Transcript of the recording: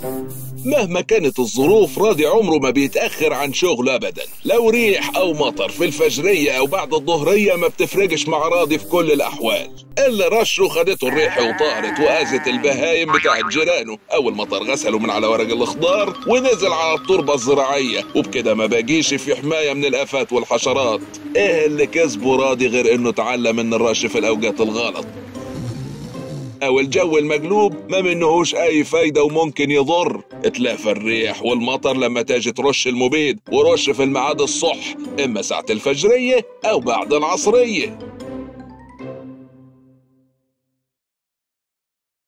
مهما كانت الظروف راضي عمره ما بيتأخر عن شغله أبدا لو ريح أو مطر في الفجرية أو بعد الظهرية ما بتفرقش مع راضي في كل الأحوال اللي رشه خدته الريح وطارت وأذت البهايم بتاعت جيرانه أول مطر غسله من على ورق الأخضار ونزل على التربة الزراعية وبكده ما باجيش في حماية من الآفات والحشرات إيه اللي كسبه راضي غير إنه اتعلم من الرش في الأوقات الغلط او الجو المقلوب ما منهوش اي فايدة وممكن يضر اتلافى الريح والمطر لما تاجي ترش المبيد ورش في الميعاد الصح اما ساعة الفجرية او بعد العصرية